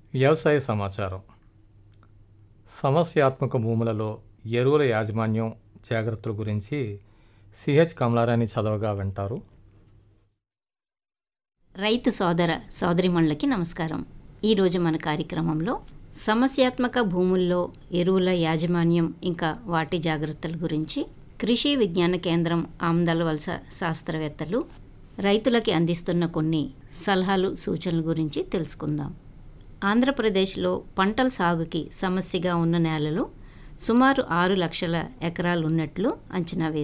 వ్యవసాయ సమాచారం సమస్యాత్మక భూములలో ఎరువుల యాజమాన్యం జాగ్రత్తల గురించి సిహెచ్ కమలారాణి చదవగా వింటారు రైతు సోదర సోదరిమణులకి నమస్కారం ఈరోజు మన కార్యక్రమంలో సమస్యాత్మక భూముల్లో ఎరువుల యాజమాన్యం ఇంకా వాటి జాగ్రత్తల గురించి కృషి విజ్ఞాన కేంద్రం ఆమ్దాల వలస శాస్త్రవేత్తలు రైతులకి అందిస్తున్న కొన్ని సలహాలు సూచనల గురించి తెలుసుకుందాం ఆంధ్రప్రదేశ్లో పంటల సాగుకి సమస్యగా ఉన్న నేలలు సుమారు ఆరు లక్షల ఎకరాలు ఉన్నట్లు అంచనా వేశారు